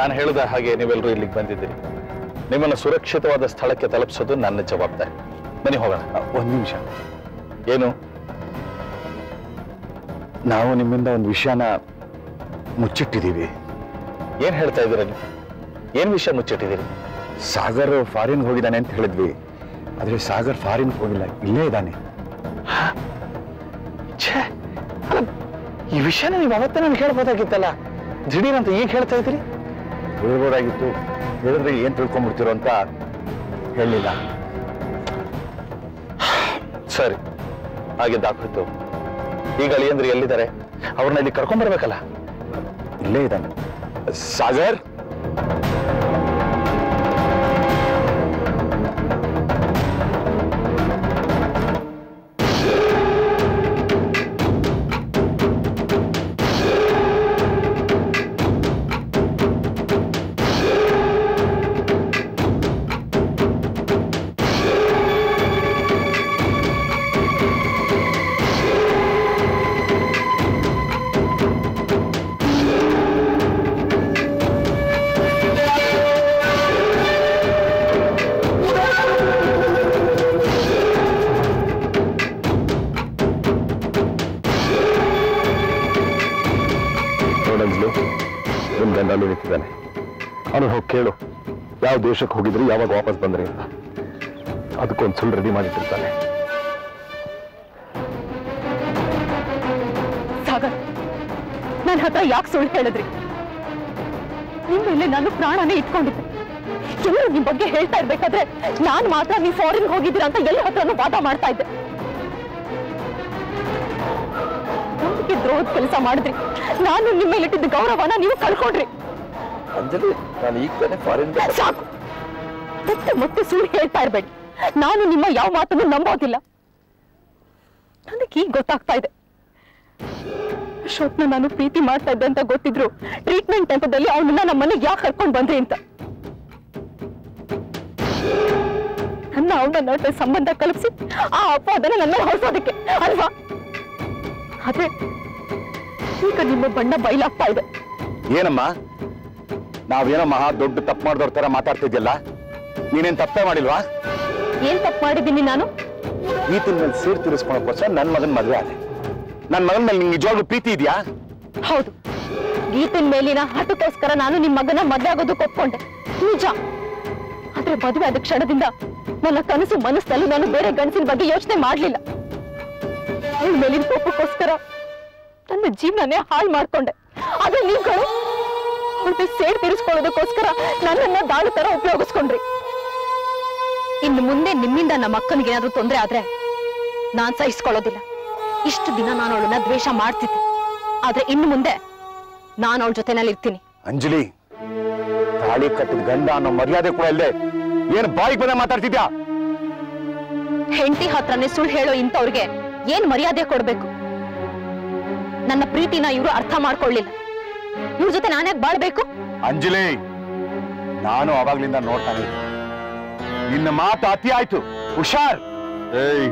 ನಾನು ಹೇಳಿದ ಹಾಗೆ ನೀವೆಲ್ಲರೂ ಇಲ್ಲಿಗೆ ಬಂದಿದ್ದೀರಿ ನಿಮ್ಮನ್ನು ಸುರಕ್ಷಿತವಾದ ಸ್ಥಳಕ್ಕೆ ತಲುಪಿಸೋದು ನನ್ನ ಜವಾಬ್ದಾರಿ ಬನ್ನಿ ಹೋಗೋಣ ಒಂದು ನಿಮಿಷ ಏನು ನಾವು ನಿಮ್ಮಿಂದ ಒಂದು ವಿಷಯನ ಮುಚ್ಚಿಟ್ಟಿದ್ದೀವಿ ಏನ್ ಹೇಳ್ತಾ ಇದ್ದೀರಾ ನೀವು ಏನ್ ವಿಷಯ ಮುಚ್ಚಿಟ್ಟಿದ್ದೀರಿ ಸಾಗರ್ ಫಾರಿನ್ ಹೋಗಿದ್ದಾನೆ ಅಂತ ಹೇಳಿದ್ವಿ ಆದ್ರೆ ಸಾಗರ್ ಫಾರಿನ್ ಹೋಗಿಲ್ಲ ಇಲ್ಲೇ ಇದ್ದಾನೆ ಛೇ ಅಲ್ಲ, ಈ ವಿಷಯನ ನೀವು ಅವತ್ತೇ ನನಗೆ ಹೇಳ್ಬೋದಾಗಿತ್ತಲ್ಲ ದಿಢೀರ್ ಅಂತ ಈಗ ಹೇಳ್ತಾ ಇದ್ದೀರಿ ಹೇಳ್ಬೋದಾಗಿತ್ತು ಹೇಳಿದ್ರೆ ಏನ್ ತಿಳ್ಕೊಂಡ್ಬಿಡ್ತಿರೋ ಅಂತ ಹೇಳಲಿಲ್ಲ ಸರಿ ಹಾಗಿದ್ದಾಗೋಯ್ತು ಈಗ ಅಳಿಯಂದ್ರೆ ಎಲ್ಲಿದ್ದಾರೆ ಅವ್ರನ್ನ ಇಲ್ಲಿ ಕರ್ಕೊಂಡ್ ಬರ್ಬೇಕಲ್ಲ ಇಲ್ಲೇ ಇದ್ದಾನೆ ಸಾಗರ್ ನೋಡಂಜ್ಲು ನಿಮ್ ಗಂಡ ಅಲ್ಲಿ ನಿಂತಿದ್ದಾನೆ ಅವನು ಹೋಗಿ ಕೇಳು ಯಾವ ದೇಶಕ್ಕೆ ಹೋಗಿದ್ರಿ ಯಾವಾಗ ವಾಪಸ್ ಬಂದ್ರಿ ಅಂತ ಅದಕ್ಕೊಂದು ಸುಳ್ಳು ರೆಡಿ ಮಾಡಿಟ್ಟಿರ್ತಾನೆ ಸಾಗರ್ ನನ್ನ ಹತ್ರ ಯಾಕೆ ಸುಳ್ಳು ಹೇಳಿದ್ರಿ ನಿಮ್ ಮೇಲೆ ನಾನು ಪ್ರಾಣನೇ ಇಟ್ಕೊಂಡಿದ್ದೆ ಎಲ್ಲರೂ ನಿಮ್ ಬಗ್ಗೆ ಹೇಳ್ತಾ ಇರ್ಬೇಕಾದ್ರೆ ನಾನ್ ಮಾತ್ರ ನೀವು ಫಾರಿನ್ ಹೋಗಿದ್ದೀರಾ ಅಂತ ಎಲ್ಲ ಹತ್ರನೂ ವಾದ ಮಾಡ್ತಾ ಇದ್ದೆ ನಂಬಿಕೆ ದ್ರೋಹದ ಕೆಲಸ ಮಾಡಿದ್ರಿ ನಾನು ನಿಮ್ಮ ಮೇಲೆ ಇಟ್ಟಿದ್ದ ಗೌರವನ ನೀವು ಕಳ್ಕೊಂಡ್ರಿ ಅಂಜಲಿ ನಾನು ಈಗ ತಾನೇ ಫಾರಿನ್ ಸಾಕು ಮತ್ತೆ ಮತ್ತೆ ಸುಳ್ಳು ಹೇಳ್ತಾ ಇರ್ಬೇಡಿ ನಾನು ನಿಮ್ಮ ಯಾವ ಮಾತನ್ನು ನಂಬೋದಿಲ್ಲ ನನಗೆ ಈಗ ಗೊತ್ತಾಗ್ತಾ ಇದೆ ಅಶೋಕ್ನ ನಾನು ಪ್ರೀತಿ ಮಾಡ್ತಾ ಇದ್ದೆ ಅಂತ ಗೊತ್ತಿದ್ರು ಟ್ರೀಟ್ಮೆಂಟ್ ನೆಪದಲ್ಲಿ ಅವನನ್ನ ನಮ್ಮ ಮನೆಗೆ ಯಾಕೆ ಕರ್ಕೊಂಡು ಬಂದ್ರಿ ಅಂತ ನನ್ನ ಅವನ ನಡುವೆ ಸಂಬಂಧ ಕಲ್ಪಿಸಿ ಆ ಅಪವಾದನ ನನ್ನ ಮೇಲೆ ಹೊರಿಸೋದಕ್ಕೆ ಅಲ್ವಾ ಆದ್ರೆ ಈಗ ನಿಮ್ಮ ಬಣ್ಣ ಬಯಲಾಗ್ತಾ ಇದೆ ಏನಮ್ಮ ನಾವೇನೋ ಮಹಾ ದೊಡ್ಡ ತಪ್ಪು ಮಾಡಿದವ್ರ ತರ ಮಾತಾಡ್ತಿದ್ಯಲ್ಲ ನೀನೇನ್ ತಪ್ಪೇ ಮಾಡಿಲ್ವಾ ಏನ್ ತಪ್ಪು ಮಾಡಿದ್ದೀನಿ ನಾನು ಈತಿನ ಮೇಲೆ ಸೀರ್ ತೀರಿಸ್ಕೊಳಕ್ಕೋಸ್ಕರ ನನ್ನ ಮಗನ ಮದುವೆ ಆದೆ ನನ್ನ ಮಗನ ಮೇಲೆ ನಿಂಗೆ ನಿಜವಾಗ್ಲೂ ಪ್ರೀತಿ ಇದೆಯಾ ಹೌದು ಗೀತನ್ ಮೇಲಿನ ಹಠಕ್ಕೋಸ್ಕರ ನಾನು ನಿಮ್ ಮಗನ ಮದ್ವೆ ಆಗೋದಕ್ಕೆ ಒಪ್ಕೊಂಡೆ ನಿಜ ಆದ್ರೆ ಮದುವೆ ಆದ ಕ್ಷಣದಿಂದ ನನ್ನ ಕನಸು ಮನಸ್ಸಲ್ಲೂ ನಾನು ಬೇರೆ ಗಂಡಸಿನ ಬಗ್ಗೆ ಯೋಚನೆ ಮಾಡ್ಲಿಲ್ಲ ಅವಳ ಮೇಲಿನ ಕೋಪಕ್ಕೋಸ್ಕರ ನನ್ನ ಜೀವನನೇ ಹಾಳು ಮಾಡ್ಕೊಂಡೆ ಆದ್ರೆ ನೀವುಗಳು ಅವಳಿಗೆ ಸೇಡ್ ತೀರಿಸ್ಕೊಳ್ಳೋದಕ್ಕೋಸ್ಕರ ನನ್ನನ್ನ ದಾಳು ತರ ಉಪಯೋಗಿಸ್ಕೊಂಡ್ರಿ ಇನ್ನು ಮುಂದೆ ನಿಮ್ಮಿಂದ ನಮ್ಮ ಅಕ್ಕನಿಗೆ ಏನಾದ್ರೂ ತೊಂದರೆ ಆದ್ರೆ ನಾನ್ ಸಹಿಸ್ಕೊಳ್ಳೋದಿಲ್ಲ ಇಷ್ಟು ದಿನ ನಾನು ಅವಳನ್ನ ದ್ವೇಷ ಮಾಡ್ತಿದ್ದೆ ಆದ್ರೆ ಇನ್ನು ಮುಂದೆ ನಾನು ಅವಳ ಜೊತೆನಲ್ಲಿ ಇರ್ತೀನಿ ಅಂಜಲಿ ತಾಳಿ ಕಟ್ಟಿದ ಗಂಡ ಅನ್ನೋ ಮರ್ಯಾದೆ ಕೂಡ ಇಲ್ಲದೆ ಏನು ಬಾಯಿಗೆ ಬಂದ ಮಾತಾಡ್ತಿದ್ಯಾ ಹೆಂಡತಿ ಹತ್ರನೇ ಸುಳ್ಳು ಹೇಳೋ ಇಂಥವ್ರಿಗೆ ಏನ್ ಮರ್ಯಾದೆ ಕೊಡ್ಬೇಕು ನನ್ನ ಪ್ರೀತಿನ ಇವರು ಅರ್ಥ ಮಾಡ್ಕೊಳ್ಳಿಲ್ಲ ಇವ್ರ ಜೊತೆ ನಾನೇ ಬಾಳ್ಬೇಕು ಅಂಜಲಿ ನಾನು ಅವಾಗ್ಲಿಂದ ನೋಡ್ತಾನೆ ಇದ್ದೆ. ನಿನ್ನ ಮಾತು ಅತಿ ಆಯ್ತು ಹುಷಾರ್ ಏಯ್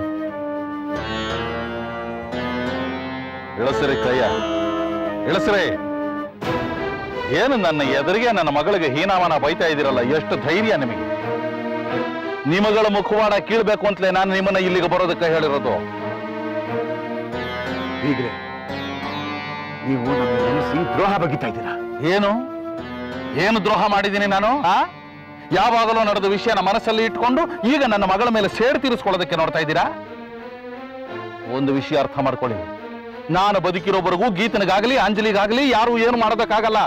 ಇಳಸರಿ ಕೈಯ ಇಳಸರಿ ಏನು ನನ್ನ ಎದುರಿಗೆ ನನ್ನ ಮಗಳಿಗೆ ಹೀನಾಮನ ಬೈತಾ ಇದ್ದೀರಲ್ಲ ಎಷ್ಟು ಧೈರ್ಯ ನಿಮಗೆ ನಿಮಗಳ ಮುಖವಾಡ ಕೀಳ್ಬೇಕು ಅಂತಲೇ ನಾನು ನಿಮ್ಮನ್ನ ಇಲ್ಲಿಗೆ ಬರೋದಕ್ಕೆ ಹೇಳಿರೋದು ಹೀಗ್ರೆ ನೀವು ನನ್ನ ನೆನೆಸಿ ದ್ರೋಹ ಬಗಿತಾ ಇದ್ದೀರಾ ಏನು ಏನು ದ್ರೋಹ ಮಾಡಿದ್ದೀನಿ ನಾನು ಆ ಯಾವಾಗಲೂ ನಡೆದ ವಿಷಯನ ಮನಸ್ಸಲ್ಲಿ ಇಟ್ಕೊಂಡು ಈಗ ನನ್ನ ಮಗಳ ಮೇಲೆ ಸೇಡು ತೀರಿಸ್ಕೊಳ್ಳೋದಕ್ಕೆ ನೋಡ್ತಾ ಇದ್ದೀರಾ ಒಂದು ವಿಷಯ ಅರ್ಥ ಮಾಡ್ಕೊಳ್ಳಿ ನಾನು ಬದುಕಿರೋವರೆಗೂ ಗೀತನಿಗಾಗಲಿ ಅಂಜಲಿಗಾಗಲಿ ಯಾರು ಏನು ಮಾಡೋದಕ್ಕಾಗಲ್ಲ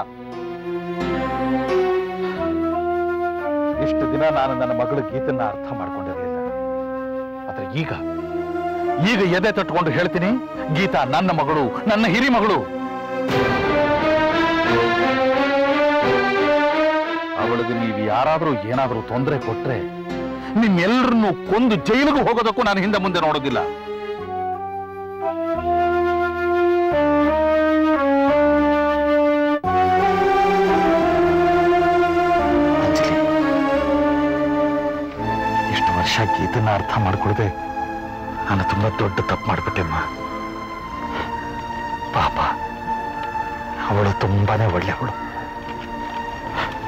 ಇಷ್ಟು ದಿನ ನಾನು ನನ್ನ ಮಗಳ ಗೀತನ್ನ ಅರ್ಥ ಮಾಡ್ಕೊಂಡಿರಲಿಲ್ಲ ಆದ್ರೆ ಈಗ ಈಗ ಎದೆ ತಟ್ಕೊಂಡು ಹೇಳ್ತೀನಿ ಗೀತಾ ನನ್ನ ಮಗಳು ನನ್ನ ಹಿರಿ ಮಗಳು ಅವಳಿಗೆ ನೀವು ಯಾರಾದರೂ ಏನಾದರೂ ತೊಂದರೆ ಕೊಟ್ರೆ ನಿಮ್ಮೆಲ್ಲರನ್ನು ಕೊಂದು ಜೈಲಿಗೆ ಹೋಗೋದಕ್ಕೂ ನಾನು ಹಿಂದೆ ಮುಂದೆ ನೋಡೋದಿಲ್ಲ ಅಂಜಲಿ, ಇಷ್ಟು ವರ್ಷ ಗೀತನ್ನ ಅರ್ಥ ಮಾಡ್ಕೊಳ್ದೆ ನಾನು ತುಂಬಾ ದೊಡ್ಡ ತಪ್ಪು ಮಾಡ್ಬಿಟ್ಟೆಮ್ಮ ಪಾಪ ಅವಳು ತುಂಬಾನೇ ಒಳ್ಳೆಯವಳು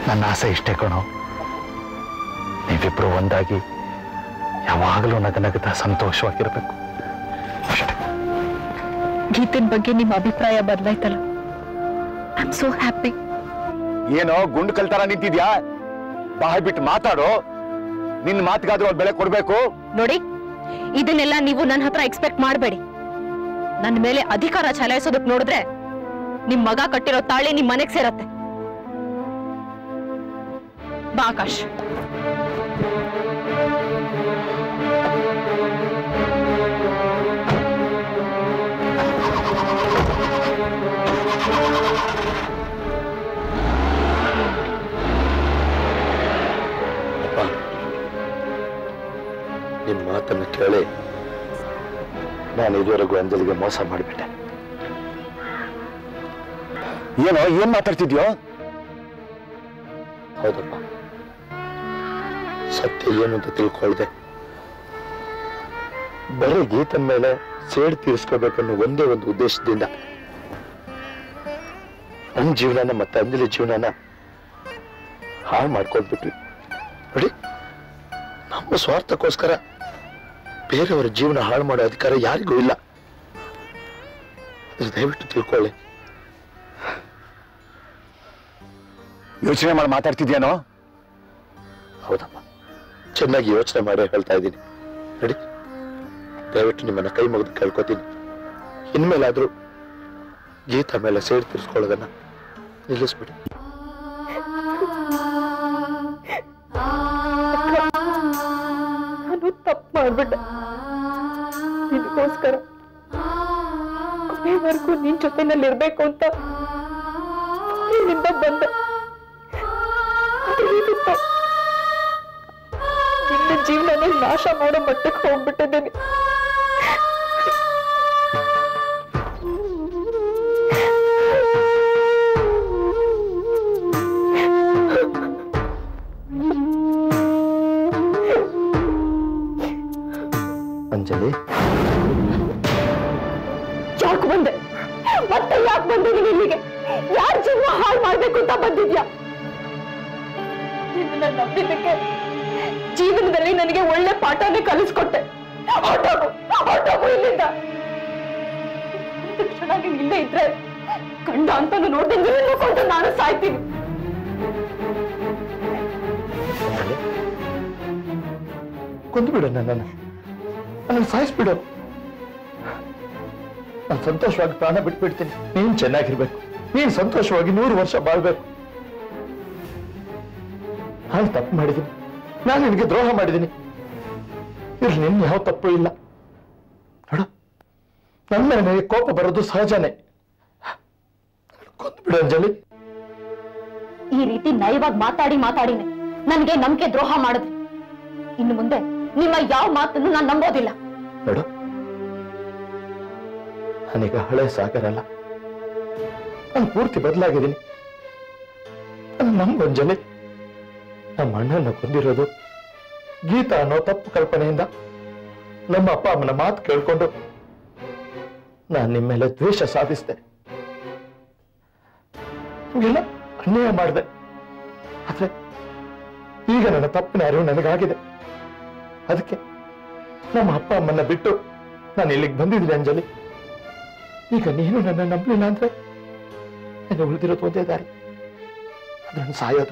ನನ್ನ ಆಸೆ ಇಷ್ಟೇ ಕಣೋ ನೀವಿಬ್ರು ಒಂದಾಗಿ ಯಾವಾಗಲೂ ನಗನಗತ ಸಂತೋಷವಾಗಿರ್ಬೇಕು ಅಷ್ಟೇ ಗೀತನ್ ಬಗ್ಗೆ ನಿಮ್ಮ ಅಭಿಪ್ರಾಯ ಬದಲಾಯ್ತಲ್ಲ ಐ ಆಮ್ ಸೋ ಹ್ಯಾಪಿ ಏನೋ ಗುಂಡು ಕಲ್ತಾರ ನಿಂತಿದ್ಯಾ ಬಾಯ್ ಬಿಟ್ಟು ಮಾತಾಡು ನಿನ್ನ ಮಾತಿಗಾದ್ರೂ ಅವ್ರು ಬೆಲೆ ಕೊಡ್ಬೇಕು ನೋಡಿ ಇದನ್ನೆಲ್ಲ ನೀವು ನನ್ನ ಹತ್ರ ಎಕ್ಸ್ಪೆಕ್ಟ್ ಮಾಡಬೇಡಿ ನನ್ನ ಮೇಲೆ ಅಧಿಕಾರ ಚಲಾಯಿಸೋದಕ್ ನೋಡಿದ್ರೆ ನಿಮ್ ಮಗ ಕಟ್ಟಿರೋ ತಾಳಿ ನಿಮ್ ಮನೆಗ್ ಸೇರತ್ತೆ ಬಾ ಆಕಾಶ್ ನಿಮ್ಮ ಮಾತನ್ನು ಕೇಳಿ ನಾನು ಇದುವರೆಗೂ ಅಂಜಲಿಗೆ ಮೋಸ ಮಾಡಿಬಿಟ್ಟೆ ಏನೋ ಏನ್ ಮಾತಾಡ್ತಿದ್ಯೋ ಹೌದಪ್ಪ ಸತ್ಯ ಏನು ಅಂತ ತಿಳ್ಕೊಳ್ದೆ ಬರೀ ಗೀತನ ಮೇಲೆ ಸೇಡ್ ತೀರಿಸ್ಕೋಬೇಕನ್ನೋ ಒಂದೇ ಒಂದು ಉದ್ದೇಶದಿಂದ ನನ್ನ ಜೀವನನ ಮತ್ತೆ ಅಂಜಲಿ ಜೀವನನ ಹಾಳು ಮಾಡ್ಕೊಂಡ್ಬಿಟ್ವಿ ನೋಡಿ ನಮ್ಮ ಸ್ವಾರ್ಥಕ್ಕೋಸ್ಕರ ಬೇರೆಯವರ ಜೀವನ ಹಾಳು ಮಾಡೋ ಅಧಿಕಾರ ಯಾರಿಗೂ ಇಲ್ಲ ಅದು ದಯವಿಟ್ಟು ತಿಳ್ಕೊಳ್ಳಿ ಯೋಚನೆ ಮಾಡಿ ಮಾತಾಡ್ತಿದ್ಯಾನೋ ಹೌದಮ್ಮ ಚೆನ್ನಾಗಿ ಯೋಚನೆ ಮಾಡಿ ಹೇಳ್ತಾ ಇದ್ದೀನಿ ನಡಿ ದಯವಿಟ್ಟು ನಿಮ್ಮನ್ನ ಕೈ ಮುಗಿದು ಕೇಳ್ಕೊತೀನಿ ಇನ್ಮೇಲಾದ್ರೂ ಗೀತಾ ಮೇಲೆ ಸೇರಿ ತಿರ್ಸ್ಕೊಳ್ಳೋದನ್ನ ನಿಲ್ಲಿಸ್ಬಿಡಿ ನಾನು ತಪ್ಪು ಮಾಡ್ಬಿಟ್ಟೆ ನಿನಗೋಸ್ಕರ ಕೊನೆವರೆಗೂ ನಿನ್ ಜೊತೆನಲ್ಲಿ ಇರ್ಬೇಕು ಅಂತ ಇಲ್ಲಿಂದ ಬಂದೆ ಆದ್ರೆ ಇವತ್ತು ನಿನ್ನ ಜೀವನನೇ ನಾಶ ಮಾಡೋ ಮಟ್ಟಕ್ಕೆ ಹೋಗ್ಬಿಟ್ಟಿದ್ದೀನಿ ಅಂಜಲಿ ಯಾಕೆ ಬಂದೆ ಮತ್ತೆ ಯಾಕೆ ಬಂದೆ ನೀನು ಇಲ್ಲಿಗೆ ಯಾರ ಜೀವನ ಹಾಳು ಮಾಡ್ಬೇಕು ಅಂತ ಬಂದಿದ್ಯಾ ನಿನ್ನನ್ನ ನಂಬಿದ್ದಕ್ಕೆ ಜೀವನದಲ್ಲಿ ನನಗೆ ಒಳ್ಳೆ ಪಾಠನೇ ಕಲಿಸ್ಕೊಟ್ಟೆ ಹೊರ್ಟೋಗು, ಹೊರ್ಟೋಗು ಇಲ್ಲಿಂದ ಒಂದು ಕ್ಷಣ ನೀನ್ ಇಲ್ಲೇ ಇದ್ರೆ ಕಂಡ ಅಂತಾನು ನೋಡ್ದೆ ನಿನ್ನ ಕೊಂಡು ನಾನು ಸಾಯ್ತೀನಿ ಅಂಜಲಿ ಕೊಂದುಬಿಡು ನನ್ನನ್ನು ನನ್ನನ್ನು ಸಾಯಿಸ್ಬಿಡು ನಾನು ಸಂತೋಷವಾಗಿ ಪ್ರಾಣ ಬಿಟ್ಬಿಡ್ತೀನಿ ನೀನ್ ಚೆನ್ನಾಗಿರ್ಬೇಕು ನೀನ್ ಸಂತೋಷವಾಗಿ ನೂರು ವರ್ಷ ಬಾಳ್ಬೇಕು ನಾನು ತಪ್ಪು ಮಾಡಿದ್ದೀನಿ ನಾನು ನಿನಗೆ ದ್ರೋಹ ಮಾಡಿದ್ದೀನಿ ಇರ್ಲಿ ನಿನ್ ಯಾವ ತಪ್ಪು ಇಲ್ಲ ನೋಡು ನನ್ನ ಮೇಲೆ ನನಗೆ ಕೋಪ ಬರೋದು ಸಹಜನೇ ಕೊಂದ್ಬಿಡು ಅಂಜಲಿ ಈ ರೀತಿ ನಯವಾಗಿ ಮಾತಾಡಿ ಮಾತಾಡಿನೆ ನನಗೆ ನಂಬಿಕೆ ದ್ರೋಹ ಮಾಡಿದ್ರಿ ಇನ್ನು ಮುಂದೆ ನಿಮ್ಮ ಯಾವ ಮಾತನ್ನು ನಾನು ನಂಬೋದಿಲ್ಲ ನೋಡು ನಾನೀಗ ಹಳೆ ಸಾಗರಲ್ಲ ನಾನು ಪೂರ್ತಿ ಬದಲಾಗಿದ್ದೀನಿ ನಾನು ನಮ್ಮ ಅಂಜಲಿ ನಮ್ಮ ಅಣ್ಣನ ಕೊಂದಿರೋದು ಗೀತಾ ಅನ್ನೋ ತಪ್ಪು ಕಲ್ಪನೆಯಿಂದ ನಮ್ಮ ಅಪ್ಪ ಅಮ್ಮನ ಮಾತು ಕೇಳ್ಕೊಂಡು ನಾನು ನಿಮ್ಮ ಮೇಲೆ ದ್ವೇಷ ಸಾಧಿಸಿದೆ ನಿಮ್ಗೆಲ್ಲ ಅನ್ಯಾಯ ಮಾಡಿದೆ ಆದ್ರೆ ಈಗ ನನ್ನ ತಪ್ಪಿನ ಅರಿವು ನನಗಾಗಿದೆ ಅದಕ್ಕೆ ನಮ್ಮ ಅಪ್ಪ ಅಮ್ಮನ್ನ ಬಿಟ್ಟು ನಾನು ಇಲ್ಲಿಗೆ ಬಂದಿದ್ದೀನಿ ಅಂಜಲಿ ಈಗ ನೀನು ನನ್ನ ನಂಬಲಿಲ್ಲ ಅಂದ್ರೆ ನನಗೆ ಉಳಿದಿರೋದು ಒಂದೇ ದಾರಿ ಅದನ್ನು ಸಾಯೋದು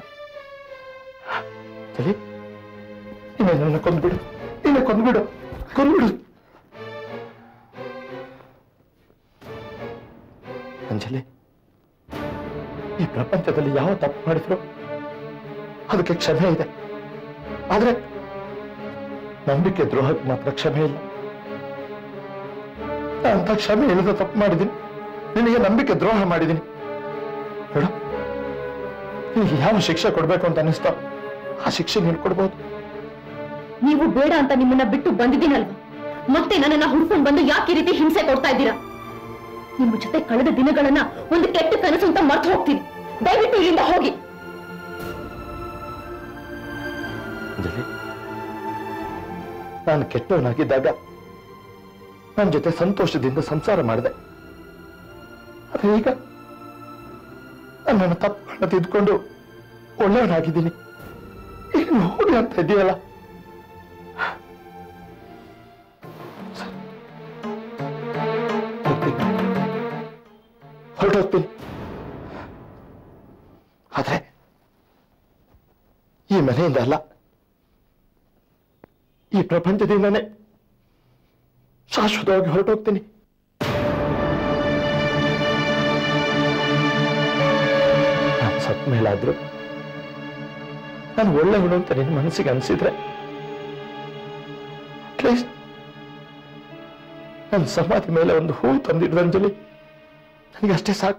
ಅಂಜಲಿ ನೀನು ನನ್ನ ಕೊಂದ್ಬಿಡು ನೀನು ಕೊಂದ್ಬಿಡು ಕೊಂದ್ಬಿಡು ಅಂಜಲಿ ಈ ಪ್ರಪಂಚದಲ್ಲಿ ಯಾವ ತಪ್ಪು ಮಾಡಿದ್ರು ಅದಕ್ಕೆ ಕ್ಷಮೆ ಇದೆ ಆದ್ರೆ ನಂಬಿಕೆ ದ್ರೋಹಕ್ಕೆ ಮಾತ್ರ ಕ್ಷಮೆ ಇಲ್ಲ ಅಂತ ಕ್ಷಮೆ ಇಲ್ಲದ ತಪ್ಪು ಮಾಡಿದ್ದೀನಿ ನಿನಗೆ ನಂಬಿಕೆ ದ್ರೋಹ ಮಾಡಿದ್ದೀನಿ ನೋಡು ನಿನಗೆ ಯಾವ ಶಿಕ್ಷೆ ಕೊಡ್ಬೇಕು ಅಂತ ಅನಿಸ್ತೋ ಆ ಶಿಕ್ಷೆ ನೀನು ಕೊಡ್ಬೋದು ನೀವು ಬೇಡ ಅಂತ ನಿಮ್ಮನ್ನ ಬಿಟ್ಟು ಬಂದಿದ್ದೀನಲ್ವಾ ಮತ್ತೆ ನನ್ನನ್ನ ಹುಡ್ಕೊಂಡು ಬಂದು ಯಾಕೆ ಈ ರೀತಿ ಹಿಂಸೆ ಕೊಡ್ತಾ ಇದ್ದೀರಾ ನಿಮ್ಮ ಜೊತೆ ಕಳೆದ ದಿನಗಳನ್ನ ಒಂದು ಕೆಟ್ಟ ಕನಸು ಅಂತ ಮರ್ತು ಹೋಗ್ತೀನಿ ದಯವಿಟ್ಟು ಇಲ್ಲಿಂದ ಹೋಗಿ ಅಂಜಲಿ ನಾನು ಕೆಟ್ಟವನಾಗಿದ್ದಾಗ ನನ್ನ ಜೊತೆ ಸಂತೋಷದಿಂದ ಸಂಸಾರ ಮಾಡಿದೆ ಆದ್ರೆ ಈಗ ನನ್ನನ್ನು ತಪ್ಪುಗಳನ್ನ ತಿದ್ಕೊಂಡು ಒಳ್ಳೆಯವನಾಗಿದ್ದೀನಿ ಇನ್ನು ಹೋಗಿ ಅಂತ ಇದೆಯಲ್ಲ ಹೋಗ್ತೀನಿ ಹೊರಟೋಗ್ತೀನಿ ಆದ್ರೆ ಈ ಮನೆಯಿಂದ ಅಲ್ಲ ಈ ಪ್ರಪಂಚದಿಂದನೇ ಶಾಶ್ವತವಾಗಿ ಹೊರಟೋಗ್ತೀನಿ ನಾನು ಸತ್ ಮೇಲಾದ್ರು ನಾನು ಒಳ್ಳೆಯವನು ಅಂತ ನಿನ್ನ ಮನಸ್ಸಿಗೆ ಅನಿಸಿದ್ರೆ ಅಟ್ಲೀಸ್ಟ್ ನನ್ನ ಸಮಾಧಿ ಮೇಲೆ ಒಂದು ಹೂ ತಂದಿಡ್ದು ಅಂಜಲಿ ನನಗೆ ಅಷ್ಟೇ ಸಾಕು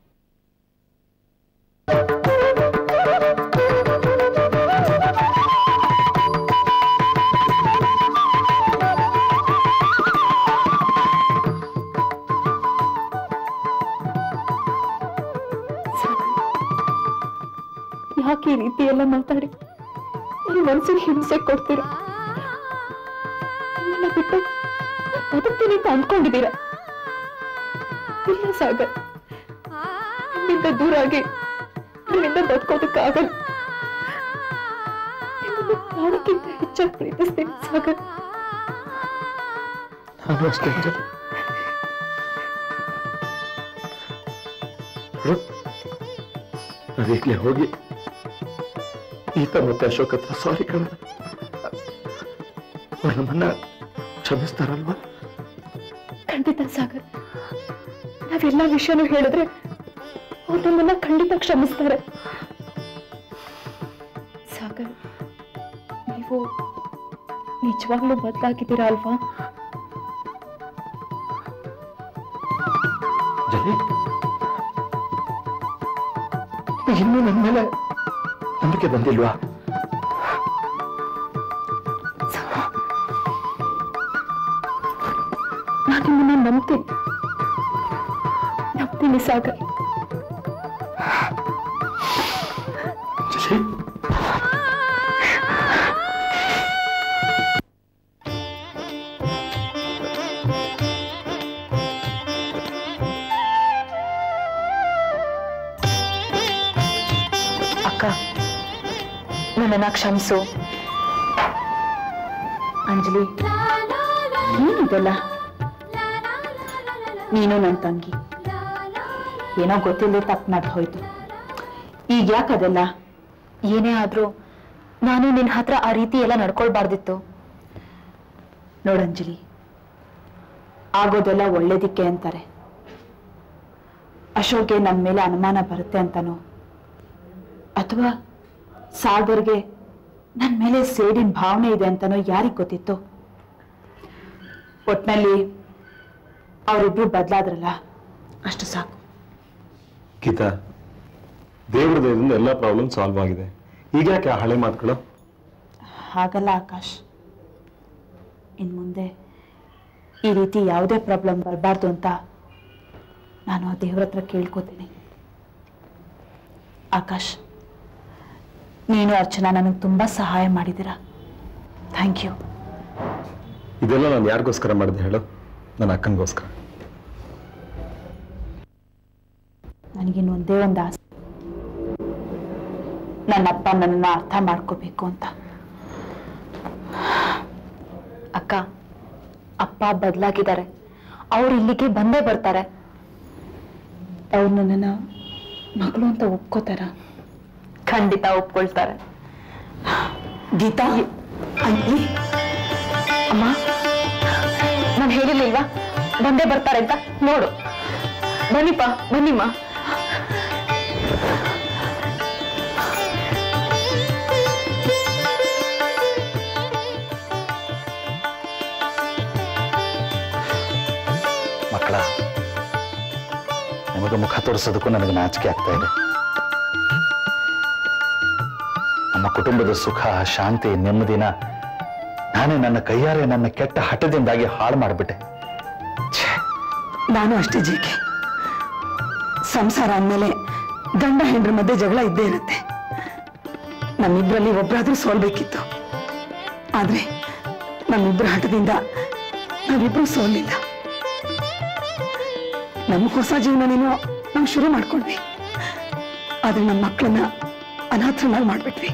ಯಾಕೆ ಈ ರೀತಿ ಎಲ್ಲ ಮಾತಾಡಿ ನನ್ನ ಮನಸ್ಸಿಗೆ ಹಿಂಸೆ ಕೊಡ್ತೀರ ನಿಮ್ಮನ್ನ ಬಿಟ್ಟು ಬದುಕ್ತೀನಿ ಅಂತ ಅಂದ್ಕೊಂಡಿದ್ದೀರ ಇಲ್ಲ ಸಾಗರ್ ನಿಮ್ಮಿಂದ ದೂರ ಆಗಿ ನಿಮ್ಮಿಂದ ಬದುಕೋದಕ್ಕಾಗಲ್ಲ ನಿಮ್ಮನ್ನ ಪ್ರಾಣಕ್ಕಿಂತ ಹೆಚ್ಚಾಗಿ ಪ್ರೀತಿಸ್ತೀನಿ ಸಾಗರ್ ನಾನು ಅಷ್ಟೇ ಅಂಜಲಿ ನೋಡು, ನಾವೀಗ್ಲೇ ಹೋಗಿ ಈತ ಮತ್ತೆ ಅಶೋಕ್ ಹತ್ರ ಸಾರಿ ಕಣ ಅವ್ರು ನಮ್ಮನ್ನ ಕ್ಷಮಿಸ್ತಾರಲ್ವಾ ಖಂಡಿತ ಸಾಗರ್ ನಾವೆಲ್ಲ ವಿಷಯನೂ ಹೇಳಿದ್ರೆ ಅವ್ರು ನಮ್ಮನ್ನ ಖಂಡಿತ ಕ್ಷಮಿಸ್ತಾರೆ ಸಾಗರ್ ನೀವು ನಿಜವಾಗ್ಲೂ ಬದಲಾಗಿದ್ದೀರಾ ಅಲ್ವಾ ಜಲಿ ಇನ್ನೂ ನನ್ನ ಮೇಲೆ ನಂಬಿಕೆ ಬಂದಿಲ್ವಾ ನಾನು ನಿಮ್ಮನ್ನ ನಂಬ್ತೀನಿ ನಂಬ್ತೀನಿ ಸಾಗರ್ ಜಲಿ ಅಕ್ಕ ನನ್ನನ್ನ ಕ್ಷಮಿಸು ಅಂಜಲಿ ಏನಿದೆಲ್ಲ ನೀನು ನನ್ನ ತಂಗಿ ಏನೋ ಗೊತ್ತಿಲ್ಲದೆ ತಪ್ಪು ನಡ್ ಹೋಯ್ತು ಈಗ ಯಾಕದೆಲ್ಲ ಏನೇ ಆದ್ರೂ ನಾನು ನಿನ್ನ ಹತ್ರ ಆ ರೀತಿ ಎಲ್ಲ ನಡ್ಕೊಳ್ಬಾರ್ದಿತ್ತು ನೋಡಂಜಲಿ ಆಗೋದೆಲ್ಲ ಒಳ್ಳೇದಿಕ್ಕೆ ಅಂತಾರೆ ಅಶೋಕ್ಗೆ ನನ್ನ ಮೇಲೆ ಅನುಮಾನ ಬರುತ್ತೆ ಅಂತನೋ ಅಥವಾ ಸಾಗರ್ಗೆ ನನ್ನ ಮೇಲೆ ಸೇಡಿನ ಭಾವನೆ ಇದೆ ಅಂತನೋ ಯಾರಿಗ್ ಗೊತ್ತಿತ್ತು ಒಟ್ನಲ್ಲಿ ಅವರಿಬ್ರು ಬದಲಾದ್ರಲ್ಲ ಅಷ್ಟು ಸಾಕು ಗೀತಾ ದೇವ್ರ ದಯದಿಂದ ಎಲ್ಲ ಪ್ರಾಬ್ಲಮ್ ಸಾಲ್ವ್ ಆಗಿದೆ ಈಗ ಯಾಕೆ ಆ ಹಳೆ ಮಾತುಗಳು ಹಾಗಲ್ಲ ಆಕಾಶ್ ಇನ್ ಮುಂದೆ ಈ ರೀತಿ ಯಾವುದೇ ಪ್ರಾಬ್ಲಮ್ ಬರಬಾರ್ದು ಅಂತ ನಾನು ಆ ದೇವ್ರ ಹತ್ರ ಕೇಳ್ಕೊತೀನಿ ಆಕಾಶ್ ನೀನು ಅರ್ಚನಾ ನನಗೆ ತುಂಬಾ ಸಹಾಯ ಮಾಡಿದ್ದೀರಾ ಥ್ಯಾಂಕ್ ಯು ಇದೆಲ್ಲ ನಾನು ಯಾರಿಗೋಸ್ಕರ ಮಾಡಿದೆ ಹೇಳು ನನ್ನ ಅಕ್ಕನಿಗೋಸ್ಕರ ನನಗಿನ್ನು ಒಂದೇ ಒಂದು ಆಸೆ ನನ್ನಪ್ಪ ನನ್ನನ್ನು ಅರ್ಥ ಮಾಡ್ಕೋಬೇಕು ಅಂತ ಅಕ್ಕ ಅಪ್ಪ ಬದಲಾಗಿದ್ದಾರೆ ಅವ್ರು ಇಲ್ಲಿಗೆ ಬಂದೇ ಬರ್ತಾರೆ ಅವ್ರು ನನ್ನನ್ನು ಮಗಳು ಅಂತ ಒಪ್ಕೋತಾರ ಖಂಡಿತ ಒಪ್ಕೊಳ್ತಾರೆ ಗೀತಾ ಅಲ್ಲಿ ಅಮ್ಮ ನಾನು ಹೇಳಿರ್ಲಿಲ್ವಾ ಬಂದೇ ಬರ್ತಾರೆ ಅಂತ ನೋಡು ಬನ್ನಿಪ್ಪ ಬನ್ನಿಮ್ಮ ಮಕ್ಕಳ ನಿಮಗೆ ಮುಖ ತೋರಿಸೋದಕ್ಕೂ ನನಗೆ ನಾಚಿಕೆ ಆಗ್ತಾ ಇದೆ ನಮ್ಮ ಕುಟುಂಬದ ಸುಖ ಶಾಂತಿ ನೆಮ್ಮದಿನ ನಾನೇ ನನ್ನ ಕೈಯಾರೆ ನನ್ನ ಕೆಟ್ಟ ಹಠದಿಂದಾಗಿ ಹಾಳು ಮಾಡಿಬಿಟ್ಟೆ ನಾನು ಅಷ್ಟೇ ಜೀಕೆ ಸಂಸಾರ ಅಂದಮೇಲೆ ಗಂಡ ಹೆಂಡ್ರ ಮಧ್ಯೆ ಜಗಳ ಇದ್ದೇ ಇರುತ್ತೆ ನಮ್ಮಿಬ್ರಲ್ಲಿ ಒಬ್ಬರಾದ್ರೂ ಸೋಲ್ಬೇಕಿತ್ತು ಆದ್ರೆ ನಮ್ಮಿಬ್ಬರ ಹಠದಿಂದ ನಾವಿಬ್ರು ಸೋಲಿಲ್ಲ ನಮ್ಮ ಹೊಸ ಜೀವನನೇನೋ ನಾವು ಶುರು ಮಾಡ್ಕೊಂಡ್ವಿ ಆದ್ರೆ ನಮ್ಮ ಮಕ್ಕಳನ್ನ ಅನಾಥನಾಗಿ ಮಾಡ್ಬಿಟ್ವಿ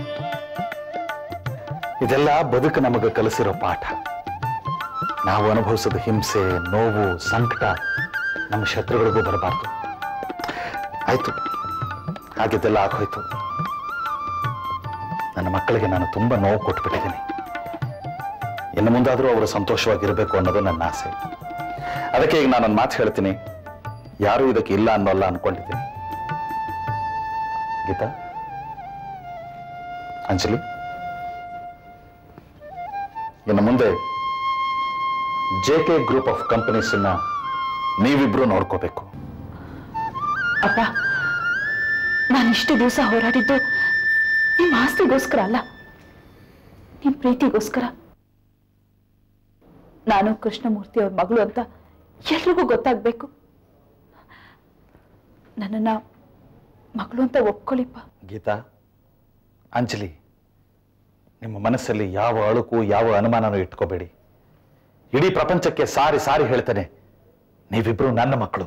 ಇದೆಲ್ಲ ಬದುಕು ನಮಗೆ ಕಲಿಸಿರೋ ಪಾಠ ನಾವು ಅನುಭವಿಸಿದ ಹಿಂಸೆ ನೋವು ಸಂಕಟ ನಮ್ಮ ಶತ್ರುಗಳಿಗೂ ಬರಬಾರ್ದು ಆಯ್ತು ಹಾಗಿದ್ದೆಲ್ಲ ಆಗೋಯ್ತು ನನ್ನ ಮಕ್ಕಳಿಗೆ ನಾನು ತುಂಬಾ ನೋವು ಕೊಟ್ಬಿಟ್ಟಿದ್ದೀನಿ ಇನ್ನು ಮುಂದಾದರೂ ಅವರು ಸಂತೋಷವಾಗಿರಬೇಕು ಅನ್ನೋದು ನನ್ನ ಆಸೆ ಅದಕ್ಕೆ ಈಗ ನಾನೊಂದು ಮಾತು ಹೇಳ್ತೀನಿ ಯಾರೂ ಇದಕ್ಕೆ ಇಲ್ಲ ಅನ್ನೋಲ್ಲ ಅನ್ಕೊಂಡಿದ್ದೀನಿ ಗೀತಾ ಅಂಜಲಿ ಇನ್ನು ಮುಂದೆ J K group of companies ನೀವಿಬ್ರು ನೋಡ್ಕೋಬೇಕು ಅಪ್ಪ ನಾನು ಇಷ್ಟು ದಿವಸ ಹೋರಾಡಿದ್ದು ನಿಮ್ಮ ಆಸ್ತಿಗೋಸ್ಕರ ಅಲ್ಲ ನಿಮ್ ಪ್ರೀತಿಗೋಸ್ಕರ ನಾನು ಕೃಷ್ಣಮೂರ್ತಿ ಅವ್ರ ಮಗಳು ಅಂತ ಎಲ್ರಿಗೂ ಗೊತ್ತಾಗ್ಬೇಕು ನನ್ನನ್ನ ಮಗಳು ಅಂತ ಒಪ್ಕೊಳ್ಳಿಪ್ಪ ಗೀತಾ ಅಂಜಲಿ ನಿಮ್ಮ ಮನಸ್ಸಲ್ಲಿ ಯಾವ ಅಳುಕು ಯಾವ ಅನುಮಾನನೂ ಇಟ್ಕೋಬೇಡಿ ಇಡೀ ಪ್ರಪಂಚಕ್ಕೆ ಸಾರಿ ಸಾರಿ ಹೇಳ್ತೇನೆ ನೀವಿಬ್ರು ನನ್ನ ಮಕ್ಕಳು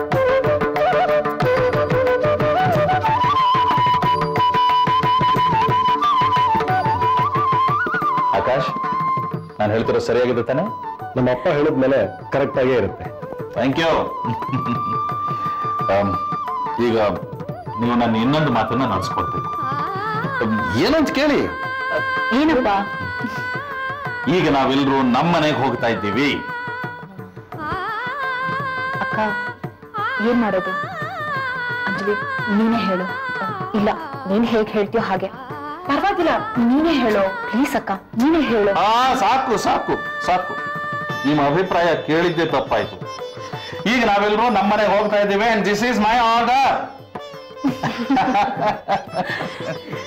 ಆಕಾಶ್ ನಾನು ಹೇಳ್ತಿರೋ ಸರಿಯಾಗಿದೆ ತಾನೆ ನಮ್ಮ ಅಪ್ಪ ಹೇಳಿದ್ಮೇಲೆ ಕರೆಕ್ಟ್ ಆಗೇ ಇರುತ್ತೆ ಥ್ಯಾಂಕ್ ಯು ಈಗ ನೀವು ನನ್ನ ಇನ್ನೊಂದು ಮಾತನ್ನ ನಡೆಸ್ಕೊಡ್ಬೇಕು ಏನಂತ ಕೇಳಿ ಏನಪ್ಪ ಈಗ ನಾವೆಲ್ಲರೂ ನಮ್ಮ ಮನೆಗೆ ಹೋಗ್ತಾ ಇದ್ದೀವಿ ಅಕ್ಕ ಏನ್ ಮಾಡೋದು ಅಂಜಲಿ ನೀನೇ ಹೇಳು ಇಲ್ಲ ನೀನ್ ಹೇಗ್ ಹೇಳ್ತೀಯೋ ಹಾಗೆ ಪರವಾಗಿಲ್ಲ ನೀನೇ ಹೇಳು ಪ್ಲೀಸ್ ಅಕ್ಕ ನೀನೇ ಹೇಳು ಆ ಸಾಕು ಸಾಕು ಸಾಕು ನಿಮ್ಮ ಅಭಿಪ್ರಾಯ ಕೇಳಿದ್ದೆ ತಪ್ಪಾಯ್ತು ಈಗ ನಾವೆಲ್ಲರೂ ನಮ್ಮನೆಗೆ ಹೋಗ್ತಾ ಇದ್ದೀವಿ and this is my order